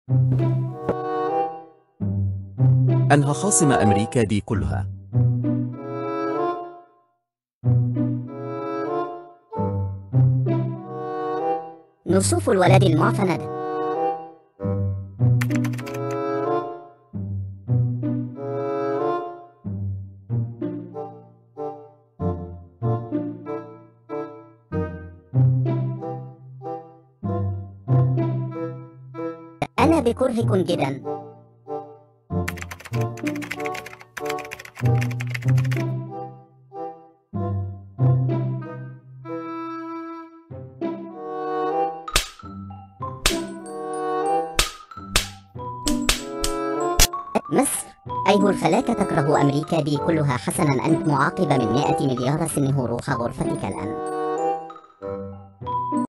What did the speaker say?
أنهى خاصم أمريكا دي كلها نصوف الولد المعفند أنا بكرهكم جدا مصر أيها الفلاكة تكره أمريكا دي كلها حسنا أنت معاقبة من 100 مليار سنه روح غرفتك الآن